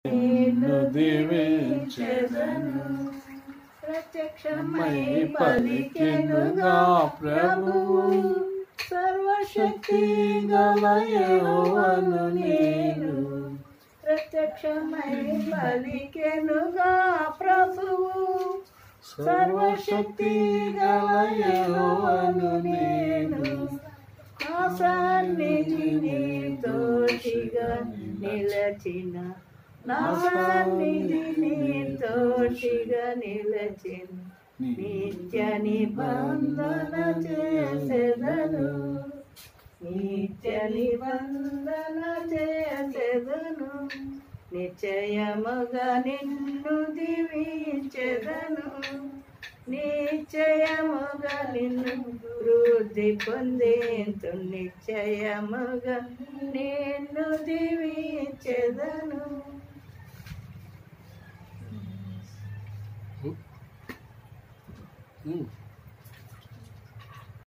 నిన్ను దీవించెదను ప్రత్యక్షమై పలికెనుగా పలికెనుగా ప్రభువు సర్వశక్తి గల యెహోవాను నేను ప్రత్యక్షమై పలికెనుగా ప్రభువు సర్వశక్తి గల యెహోవాను నేను నా సన్నిధిని తోషిగా నిలచిన నా సన్నిధిని తోషిగా నిలచిన నిత్య నిబంధన చేసేదను నిత్య నిబంధన చేసేదను నిశ్చయముగా నిన్ను దీవించెదను నిశ్చయముగా నిన్ను వృద్ధి పొందేంతు నిశ్చయముగా నిన్ను దీవించెదను ఉమ్.